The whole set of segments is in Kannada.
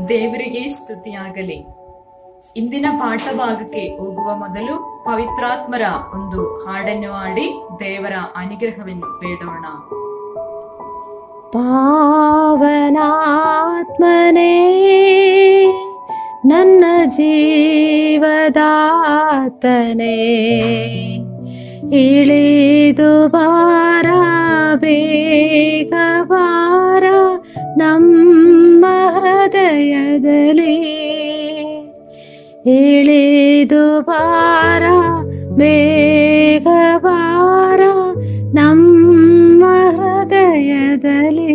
ದೇವರಿಗೆ ಸ್ತುತಿಯಾಗಲಿ ಇಂದಿನ ಪಾಠ ಭಾಗಕ್ಕೆ ಹೋಗುವ ಮೊದಲು ಪವಿತ್ರಾತ್ಮರ ಒಂದು ಹಾಡನ್ನು ಹಾಡಿ ದೇವರ ಅನುಗ್ರಹವನ್ನು ಬೇಡೋಣ ಪಾವನಾತ್ಮನೇ ನನ್ನ ಜೀವದಾತನೇ ಇಳಿದು ಬಾರ ಬೇಗ ಬಾರ ನಮ್ಮ ಹೃದಯದಲ್ಲಿ ಇಳಿದು ಬಾರ ಬೇಗ ಬಾರ ನಮ್ಮ ಹೃದಯದಲ್ಲಿ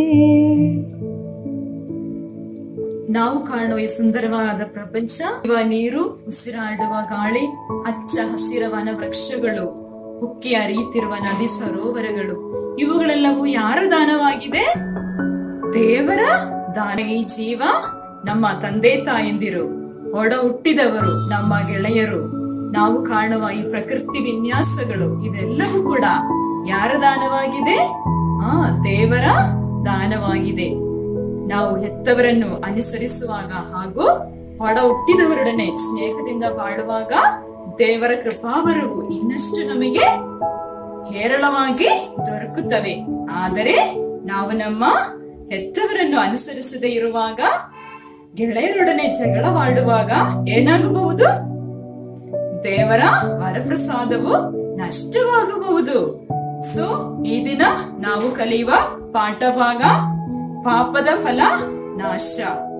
ನಾವು ಕಾಣುವ ಈ ಸುಂದರವಾದ ಪ್ರಪಂಚ ಇವ ನೀರು ಉಸಿರಾಡುವ ಗಾಳಿ ಹಚ್ಚ ಹಸಿರ ವನ ವೃಕ್ಷಗಳು ಉಕ್ಕಿ ಹರಿಯುತ್ತಿರುವ ನದಿ ಸರೋವರಗಳು ಇವುಗಳೆಲ್ಲವೂ ಯಾರ ದಾನವಾಗಿದೆ ದೇವರ ದಾನ ಈ ಜೀವ ನಮ್ಮ ತಂದೆ ತಾಯಂದಿರು ಒಡ ಹುಟ್ಟಿದವರು ನಮ್ಮ ಗೆಳೆಯರು ನಾವು ಕಾಣುವ ಈ ಪ್ರಕೃತಿ ವಿನ್ಯಾಸಗಳು ಇದೆಲ್ಲವೂ ಕೂಡ ಯಾರ ದಾನವಾಗಿದೆ ಆ ದೇವರ ದಾನವಾಗಿದೆ ನಾವು ಹೆತ್ತವರನ್ನು ಅನುಸರಿಸುವಾಗ ಹಾಗೂ ಒಡ ಹುಟ್ಟಿದವರೊಡನೆ ಸ್ನೇಹದಿಂದ ಬಾಳುವಾಗ ದೇವರ ಕೃಪಾವರವು ಇನ್ನಷ್ಟು ನಮಗೆ ಹೇರಳವಾಗಿ ದೊರಕುತ್ತವೆ ಆದರೆ ನಾವು ನಮ್ಮ ಹೆತ್ತವರನ್ನು ಅನುಸರಿಸದೇ ಇರುವಾಗ ಗೆಳೆಯರೊಡನೆ ಜಗಳವಾಡುವಾಗ ಏನಾಗಬಹುದು ದೇವರ ವರಪ್ರಸಾದವು ನಷ್ಟವಾಗಬಹುದು ಸೊ ಈ ದಿನ ನಾವು ಕಲಿಯುವ ಪಾಠ ಭಾಗ ಪಾಪದ ಫಲ ನಾಶ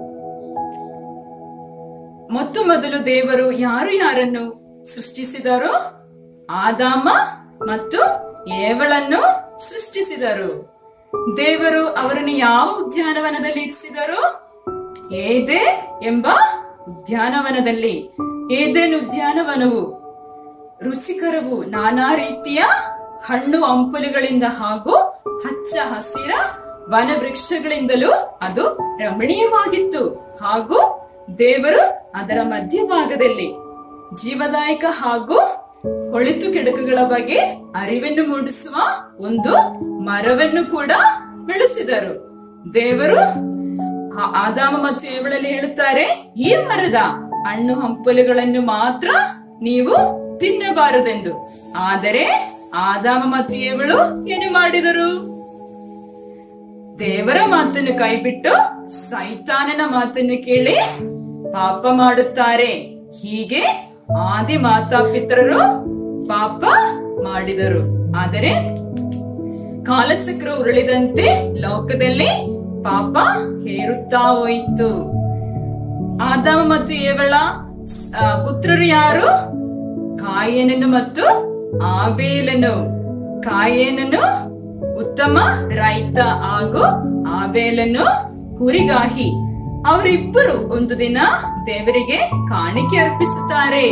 ಮೊತ್ತ ಮೊದಲು ದೇವರು ಯಾರು ಯಾರನ್ನು ಸೃಷ್ಟಿಸಿದರು ಆದಾಮ ಮತ್ತು ಏವಳನ್ನು ಸೃಷ್ಟಿಸಿದರು ದೇವರು ಅವರನ್ನು ಯಾವ ಉದ್ಯಾನವನದಲ್ಲಿ ಇರಿಸಿದರು ಏದೇ ಎಂಬ ಉದ್ಯಾನವನದಲ್ಲಿ ಏದೇನ್ ಉದ್ಯಾನವನವು ರುಚಿಕರವು ನಾನಾ ರೀತಿಯ ಹಣ್ಣು ಹಂಪಲುಗಳಿಂದ ಹಾಗೂ ಹಚ್ಚ ಹಸಿರ ವನ ವೃಕ್ಷಗಳಿಂದಲೂ ಅದು ರಮಣೀಯವಾಗಿತ್ತು ಹಾಗೂ ದೇವರು ಅದರ ಮಧ್ಯಭಾಗದಲ್ಲಿ ಜೀವದಾಯಕ ಹಾಗೂ ಹೊಳಿತು ಕೆಡಕುಗಳ ಬಗ್ಗೆ ಅರಿವನ್ನು ಮೂಡಿಸುವ ಒಂದು ಮರವನ್ನು ಕೂಡ ಬೆಳೆಸಿದರು ದೇವರು ಆ- ಆದಾಮ ಮತ್ತು ಏವಳಲ್ಲಿ ಹೇಳುತ್ತಾರೆ ಈ ಮರದ ಹಣ್ಣು ಹಂಪಲುಗಳನ್ನು ಮಾತ್ರ ನೀವು ತಿನ್ನಬಾರದೆಂದು ಆದರೆ ಆದಾಮ ಮತ್ತು ಏವಳು ಏನು ಮಾಡಿದರು ದೇವರ ಮಾತನ್ನು ಕೈಬಿಟ್ಟು ಸೈತಾನನ ಮಾತನ್ನು ಕೇಳಿ ಪಾಪ ಮಾಡುತ್ತಾರೆ ಹೀಗೆ ಆದಿ ಮಾತಾಪಿತರರು ಪಾಪ ಮಾಡಿದರು ಆದರೆ ಕಾಲಚಕ್ರ ಉರುಳಿದಂತೆ ಲೋಕದಲ್ಲಿ ಪಾಪ ಹೇರುತ್ತಾ ಹೋಯಿತು ಆದಾಮ ಮತ್ತು ಏವಳ ಆ, ಪುತ್ರರು ಯಾರು ಕಾಯೇನನು ಮತ್ತು ಆಬೇಲನು ಕಾಯೇನನು ಉತ್ತಮ ರೈತ ಹಾಗೂ ಆಬೇಲನು ಕುರಿಗಾಹಿ ಅವರಿಬ್ಬರು ಒಂದು ದಿನ ದೇವರಿಗೆ ಕಾಣಿಕೆ ಅರ್ಪಿಸುತ್ತಾರೆ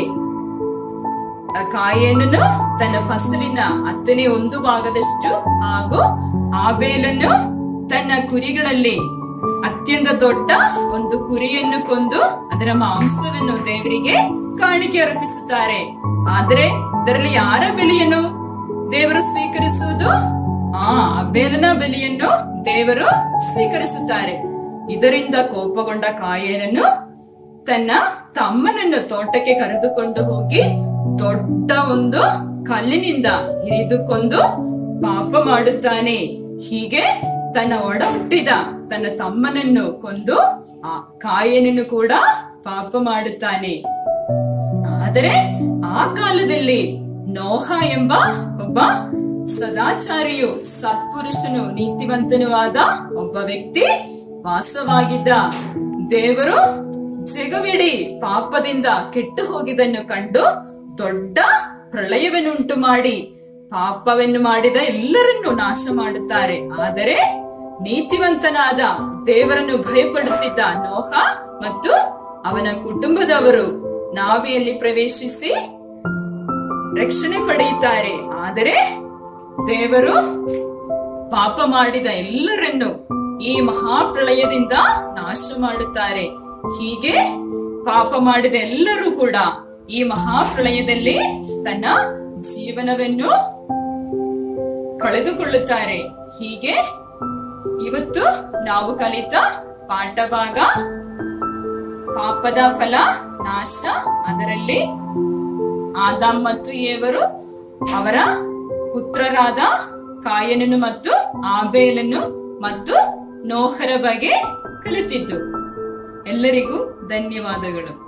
ಆ ಕಾಯೇನನು ತನ್ನ ಫಸಲಿನ ಹತ್ತನೇ ಒಂದು ಭಾಗದಷ್ಟು ಹಾಗೂ ಆಬೇಲನ್ನು ತನ್ನ ಕುರಿಗಳಲ್ಲಿ ಅತ್ಯಂತ ದೊಡ್ಡ ಒಂದು ಕುರಿಯನ್ನು ಕೊಂದು ಅದರ ಮಾಂಸವನ್ನು ದೇವರಿಗೆ ಕಾಣಿಕೆ ಅರ್ಪಿಸುತ್ತಾರೆ ಆದರೆ ಇದರಲ್ಲಿ ಯಾರ ಬೆಲೆಯನ್ನು ದೇವರು ಸ್ವೀಕರಿಸುವುದು ಆ ಅಬೇಲನ ಬೆಲೆಯನ್ನು ದೇವರು ಸ್ವೀಕರಿಸುತ್ತಾರೆ ಇದರಿಂದ ಕೋಪಗೊಂಡ ಕಾಯೇನನ್ನು ತನ್ನ ತಮ್ಮನನ್ನು ತೋಟಕ್ಕೆ ಕರೆದುಕೊಂಡು ಹೋಗಿ ದೊಡ್ಡ ಒಂದು ಕಲ್ಲಿನಿಂದ ಹಿರಿದುಕೊಂಡು ಪಾಪ ಮಾಡುತ್ತಾನೆ ಹೀಗೆ ತನ್ನ ಒಡ ಹುಟ್ಟಿದ ತನ್ನ ತಮ್ಮನನ್ನು ಕೊಂದು ಆ ಕಾಯನನ್ನು ಕೂಡ ಪಾಪ ಮಾಡುತ್ತಾನೆ ಆದರೆ ಆ ಕಾಲದಲ್ಲಿ ನೋಹ ಎಂಬ ಒಬ್ಬ ಸದಾಚಾರಿಯು ಸತ್ಪುರುಷನು ನೀತಿವಂತನೂ ಆದ ಒಬ್ಬ ವ್ಯಕ್ತಿ ವಾಸವಾಗಿದ್ದ ದೇವರು ಜಗವಿಡೀ ಪಾಪದಿಂದ ಕೆಟ್ಟು ಹೋಗಿದ್ದನ್ನು ಕಂಡು ದೊಡ್ಡ ಪ್ರಳಯವನ್ನುಂಟು ಮಾಡಿ ಪಾಪವನ್ನು ಮಾಡಿದ ಎಲ್ಲರನ್ನು ನಾಶ ಮಾಡುತ್ತಾರೆ ಆದರೆ ನೀತಿವಂತನಾದ ದೇವರನ್ನು ಭಯಪಡುತ್ತಿದ್ದ ನೋಹ ಮತ್ತು ಅವನ ಕುಟುಂಬದವರು ನಾವಿಯಲ್ಲಿ ಪ್ರವೇಶಿಸಿ ರಕ್ಷಣೆ ಪಡೆಯುತ್ತಾರೆ ಆದರೆ ದೇವರು ಪಾಪ ಮಾಡಿದ ಎಲ್ಲರನ್ನು ಈ ಮಹಾಪ್ರಳಯದಿಂದ ನಾಶ ಮಾಡುತ್ತಾರೆ ಹೀಗೆ ಪಾಪ ಮಾಡಿದ ಎಲ್ಲರೂ ಕೂಡ ಈ ಮಹಾಪ್ರಳಯದಲ್ಲಿ ತನ್ನ ಜೀವನವನ್ನು ಕಳೆದುಕೊಳ್ಳುತ್ತಾರೆ ಹೀಗೆ ಇವತ್ತು ನಾವು ಕಲಿತ ಪಾಠ ಭಾಗ ಪಾಪದ ಫಲ ನಾಶ ಅದರಲ್ಲಿ ಆದಾಮ್ ಮತ್ತು ಏವರು ಅವರ ಪುತ್ರರಾದ ಕಾಯನನು ಮತ್ತು ಆಬೇಲನು ಮತ್ತು ನೋಹರ ಬಗ್ಗೆ ಕಲಿತಿದ್ದು ಎಲ್ಲರಿಗೂ ಧನ್ಯವಾದಗಳು